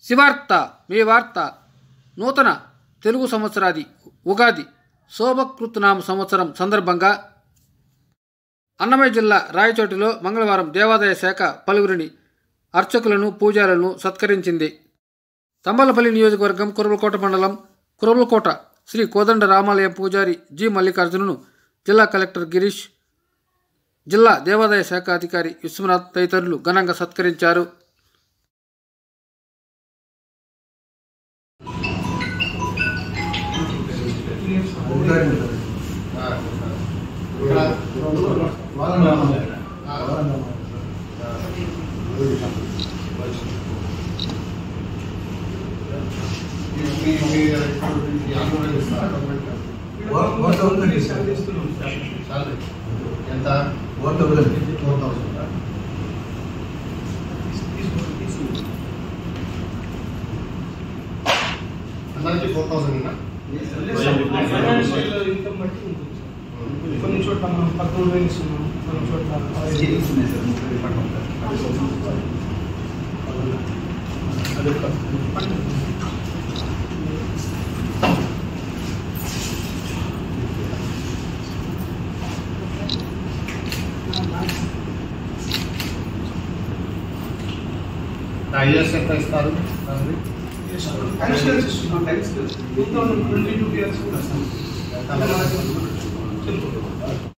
శివార్త మీ వార్త నూతన తెలుగు సంవత్సరాది ఉగాది శోభకృత్నామ సంవత్సరం సందర్భంగా అన్నమయ్య జిల్లా రాయచోటిలో మంగళవారం దేవాదాయ శాఖ పలువురిని అర్చకులను పూజారులను సత్కరించింది తంబలపల్లి నియోజకవర్గం కురవలకోట మండలం కురవలకోట శ్రీ కోదండ రామాలయ పూజారి జి మల్లికార్జునును జిల్లా కలెక్టర్ గిరీష్ జిల్లా దేవాదాయ శాఖ అధికారి విశ్వనాథ్ తదితరులు ఘనంగా సత్కరించారు ఎంత ఫోర్ థౌసండ్ ఫోర్ థౌసండ్ అందరికి ఫోర్ థౌసండ్ ఫైనాన్షియల్ ఇన్కమ్ బట్టి ఉంటుంది కొన్ని చోట్ల మనం పదమూడు వేలు ఇస్తున్నాం కొన్ని చోట్ల పదిహేను. ఇయర్స్ ఎంత ఇస్తారు దానికి? టైం స్కేల్స్ ఇస్తున్నాం time scales two thousand twenty two years కూడా ఇస్తాం ఎంత? తెలుపు.